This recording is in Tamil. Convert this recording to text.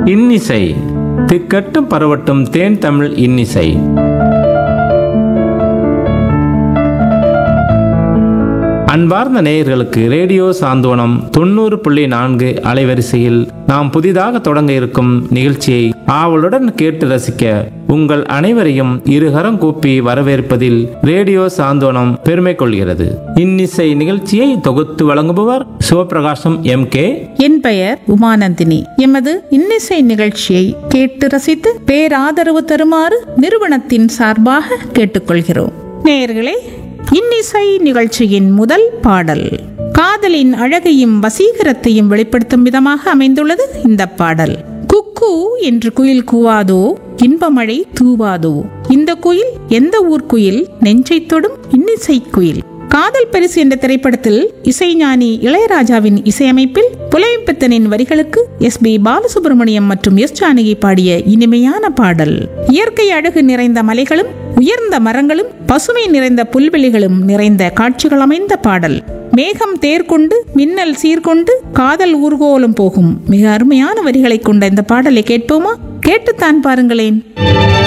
இன்னிசை திக்கட்டும் பரவட்டும் தேன் தமிழ் இன்னிசை அன்பார்ந்த நேயர்களுக்கு ரேடியோ சாந்தோனம் தொண்ணூறு புள்ளி நான்கு அலைவரிசையில் நாம் புதிதாக தொடங்க இருக்கும் நிகழ்ச்சியை ஆவலுடன் கேட்டு ரசிக்க உங்கள் அனைவரையும் இருகரம் கூப்பி வரவேற்பதில் ரேடியோ சாந்தோனம் பெருமை கொள்கிறது இன்னிசை நிகழ்ச்சியை தொகுத்து வழங்குபவர் சிவபிரகாசம் எம் கே என் பெயர் உமானந்தினி எமது இன்னிசை நிகழ்ச்சியை கேட்டு ரசித்து பேராதரவு தருமாறு நிறுவனத்தின் சார்பாக கேட்டுக்கொள்கிறோம் நேயர்களே இன்னிசை நிகழ்ச்சியின் முதல் பாடல் காதலின் அழகையும் வசீகரத்தையும் வெளிப்படுத்தும் விதமாக அமைந்துள்ளது இந்த பாடல் குக்கு என்று குயில் கூவாதோ இன்பமழை தூவாதோ இந்த குயில் எந்த ஊர் குயில் நெஞ்சை தொடும் இன்னிசை குயில் காதல் பரிசு என்ற திரைப்படத்தில் இசைஞானி இளையராஜாவின் இசையமைப்பில் புலமைப்பித்தனின் வரிகளுக்கு எஸ் பி பாலசுப்ரமணியம் மற்றும் எஸ் ஜானகி பாடிய இனிமையான பாடல் இயற்கை அழகு நிறைந்த மலைகளும் உயர்ந்த மரங்களும் பசுமை நிறைந்த புல்வெளிகளும் நிறைந்த காட்சிகள் அமைந்த பாடல் மேகம் தேர்கொண்டு மின்னல் சீர்கொண்டு காதல் ஊர்கோலம் போகும் மிக அருமையான வரிகளை கொண்ட இந்த பாடலை கேட்போமா கேட்டுத்தான் பாருங்களேன்